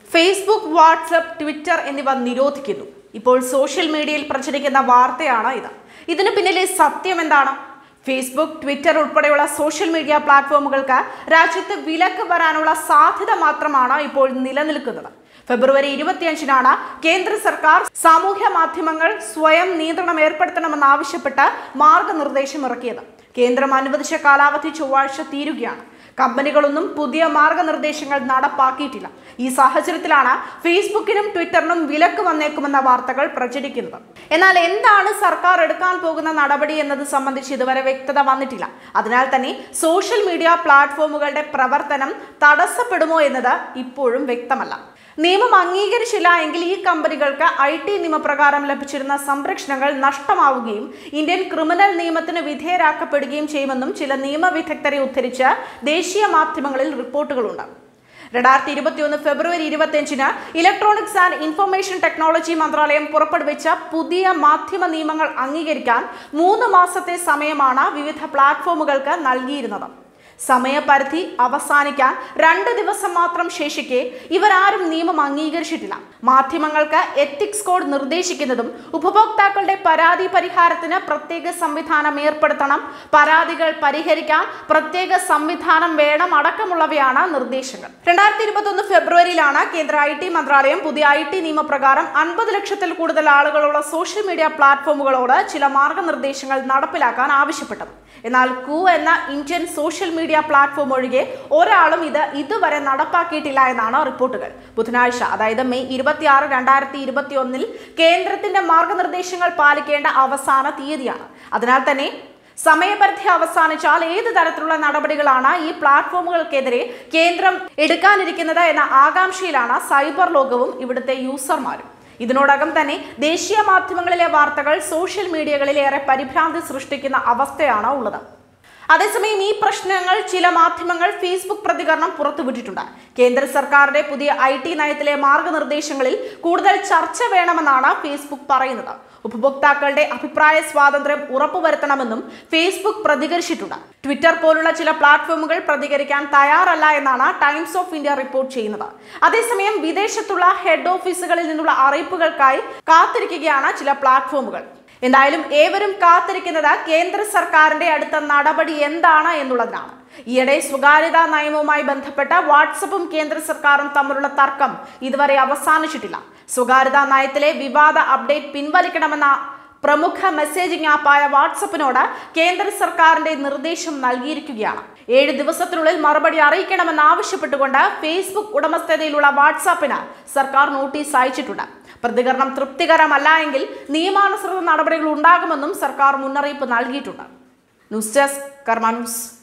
Facebook WhatsApp Twitter എന്നിവ നിരോധിക്കുന്നു ഇപ്പോൾ social മീഡിയയിൽ പ്രചരിക്കുന്ന വാർത്തയാണ് ഇത് ഇതിന് പിന്നിലെ സത്യം എന്താണ് ഫേസ്ബുക്ക് ട്വിറ്റർ ഉൾപ്പെടെയുള്ള സോഷ്യൽ മീഡിയ പ്ലാറ്റ്ഫോമുകൾക്ക് രാജ്യത്ത് വിലക്ക് വരാനുള്ള സാധ്യത മാത്രമാണ് ഇപ്പോൾ നിലനിൽക്കുന്നത് ഫെബ്രുവരി ഇരുപത്തിയഞ്ചിനാണ് കേന്ദ്ര സർക്കാർ സാമൂഹ്യ മാധ്യമങ്ങൾ സ്വയം നിയന്ത്രണം ഏർപ്പെടുത്തണമെന്നാവശ്യപ്പെട്ട് മാർഗനിർദ്ദേശം ഇറക്കിയത് കേന്ദ്രം അനുവദിച്ച കാലാവധി ചൊവ്വാഴ്ച തീരുകയാണ് കമ്പനികളൊന്നും പുതിയ മാർഗനിർദ്ദേശങ്ങൾ നടപ്പാക്കിയിട്ടില്ല ഈ സാഹചര്യത്തിലാണ് ഫേസ്ബുക്കിനും ട്വിറ്ററിനും വിലക്ക് വന്നേക്കുമെന്ന വാർത്തകൾ പ്രചരിക്കുന്നത് എന്നാൽ എന്താണ് സർക്കാർ എടുക്കാൻ പോകുന്ന നടപടി എന്നത് സംബന്ധിച്ച് ഇതുവരെ വ്യക്തത വന്നിട്ടില്ല അതിനാൽ തന്നെ സോഷ്യൽ മീഡിയ പ്ലാറ്റ്ഫോമുകളുടെ പ്രവർത്തനം തടസ്സപ്പെടുമോ എന്നത് ഇപ്പോഴും വ്യക്തമല്ല നിയമം അംഗീകരിച്ചില്ല എങ്കിൽ ഈ കമ്പനികൾക്ക് ഐ ടി നിയമപ്രകാരം ലഭിച്ചിരുന്ന സംരക്ഷണങ്ങൾ നഷ്ടമാവുകയും ഇന്ത്യൻ ക്രിമിനൽ നിയമത്തിന് വിധേയരാക്കപ്പെടുകയും ചെയ്യുമെന്നും ചില നിയമവിദഗ്ധരെ ഉദ്ധരിച്ച് ദേശീയ മാധ്യമങ്ങളിൽ റിപ്പോർട്ടുകളുണ്ട് രണ്ടായിരത്തി ഇരുപത്തിയൊന്ന് ഫെബ്രുവരി ഇരുപത്തിയഞ്ചിന് ഇലക്ട്രോണിക്സ് ആൻഡ് ഇൻഫർമേഷൻ ടെക്നോളജി മന്ത്രാലയം പുറപ്പെടുവിച്ച പുതിയ മാധ്യമ നിയമങ്ങൾ അംഗീകരിക്കാൻ മൂന്ന് മാസത്തെ സമയമാണ് വിവിധ പ്ലാറ്റ്ഫോമുകൾക്ക് നൽകിയിരുന്നത് സമയപരിധി അവസാനിക്കാൻ രണ്ട് ദിവസം മാത്രം ശേഷിക്കെ ഇവരാരും നിയമം അംഗീകരിച്ചിട്ടില്ല മാധ്യമങ്ങൾക്ക് എത്തിക്സ് കോഡ് നിർദ്ദേശിക്കുന്നതും ഉപഭോക്താക്കളുടെ പരാതി പരിഹാരത്തിന് പ്രത്യേക സംവിധാനം ഏർപ്പെടുത്തണം പരാതികൾ പരിഹരിക്കാൻ പ്രത്യേക സംവിധാനം വേണം അടക്കമുള്ളവയാണ് നിർദ്ദേശങ്ങൾ രണ്ടായിരത്തി ഇരുപത്തൊന്ന് ഫെബ്രുവരിയിലാണ് കേന്ദ്ര ഐ ടി മന്ത്രാലയം പുതിയ ഐ ടി നിയമപ്രകാരം അൻപത് ലക്ഷത്തിൽ കൂടുതൽ ആളുകളുള്ള സോഷ്യൽ മീഡിയ പ്ലാറ്റ്ഫോമുകളോട് ചില മാർഗനിർദ്ദേശങ്ങൾ നടപ്പിലാക്കാൻ ആവശ്യപ്പെട്ടത് എന്നാൽ കു എന്ന ഇന്ത്യൻ സോഷ്യൽ മീഡിയ പ്ലാറ്റ്ഫോം ഒഴികെ ഒരാളും ഇത് ഇതുവരെ നടപ്പാക്കിയിട്ടില്ല എന്നാണ് റിപ്പോർട്ടുകൾ ബുധനാഴ്ച അതായത് മെയ് ഇരുപത്തിയാറ് രണ്ടായിരത്തി ഇരുപത്തി ഒന്നിൽ കേന്ദ്രത്തിന്റെ മാർഗനിർദ്ദേശങ്ങൾ പാലിക്കേണ്ട അവസാന തീയതിയാണ് അതിനാൽ തന്നെ സമയപരിധി അവസാനിച്ചാൽ ഏത് തരത്തിലുള്ള നടപടികളാണ് ഈ പ്ലാറ്റ്ഫോമുകൾക്കെതിരെ കേന്ദ്രം എടുക്കാനിരിക്കുന്നത് എന്ന ആകാംക്ഷയിലാണ് സൈബർ ലോകവും ഇവിടുത്തെ യൂസർമാരും ഇതിനോടകം തന്നെ ദേശീയ മാധ്യമങ്ങളിലെ വാർത്തകൾ സോഷ്യൽ മീഡിയകളിൽ ഏറെ പരിഭ്രാന്തി സൃഷ്ടിക്കുന്ന അവസ്ഥയാണ് ഉള്ളത് അതേസമയം ഈ പ്രശ്നങ്ങൾ ചില മാധ്യമങ്ങൾ ഫേസ്ബുക്ക് പ്രതികരണം പുറത്തുവിട്ടിട്ടുണ്ട് കേന്ദ്ര സർക്കാരിന്റെ പുതിയ ഐ ടി നയത്തിലെ മാർഗനിർദ്ദേശങ്ങളിൽ കൂടുതൽ ചർച്ച വേണമെന്നാണ് ഫേസ്ബുക്ക് പറയുന്നത് ഉപഭോക്താക്കളുടെ അഭിപ്രായ സ്വാതന്ത്ര്യം ഉറപ്പുവരുത്തണമെന്നും ഫേസ്ബുക്ക് പ്രതികരിച്ചിട്ടുണ്ട് ട്വിറ്റർ പോലുള്ള ചില പ്ലാറ്റ്ഫോമുകൾ പ്രതികരിക്കാൻ തയ്യാറല്ല എന്നാണ് ടൈംസ് ഓഫ് ഇന്ത്യ റിപ്പോർട്ട് ചെയ്യുന്നത് അതേസമയം വിദേശത്തുള്ള ഹെഡ് ഓഫീസുകളിൽ നിന്നുള്ള അറിയിപ്പുകൾക്കായി കാത്തിരിക്കുകയാണ് ചില പ്ലാറ്റ്ഫോമുകൾ എന്തായാലും ഏവരും കാത്തിരിക്കുന്നത് കേന്ദ്ര സർക്കാരിന്റെ അടുത്ത നടപടി എന്താണ് എന്നുള്ളതിനാണ് ഈയിടെ സ്വകാര്യതാ നയവുമായി ബന്ധപ്പെട്ട വാട്സപ്പും കേന്ദ്ര സർക്കാരും തമ്മിലുള്ള തർക്കം ഇതുവരെ അവസാനിച്ചിട്ടില്ല സ്വകാര്യതാ നയത്തിലെ വിവാദ അപ്ഡേറ്റ് പിൻവലിക്കണമെന്ന പ്രമുഖ മെസ്സേജിംഗ് ആപ്പായ വാട്സപ്പിനോട് കേന്ദ്ര സർക്കാരിന്റെ നിർദ്ദേശം നൽകിയിരിക്കുകയാണ് ഏഴ് ദിവസത്തിനുള്ളിൽ മറുപടി അറിയിക്കണമെന്ന് ആവശ്യപ്പെട്ടുകൊണ്ട് ഫേസ്ബുക്ക് ഉടമസ്ഥതയിലുള്ള വാട്സാപ്പിന് സർക്കാർ നോട്ടീസ് അയച്ചിട്ടുണ്ട് പ്രതികരണം തൃപ്തികരമല്ല എങ്കിൽ നിയമാനുസൃത നടപടികൾ ഉണ്ടാകുമെന്നും സർക്കാർ മുന്നറിയിപ്പ് നൽകിയിട്ടുണ്ട് ന്യൂസ് ഡെസ്ക് കർമ്മ ന്യൂസ്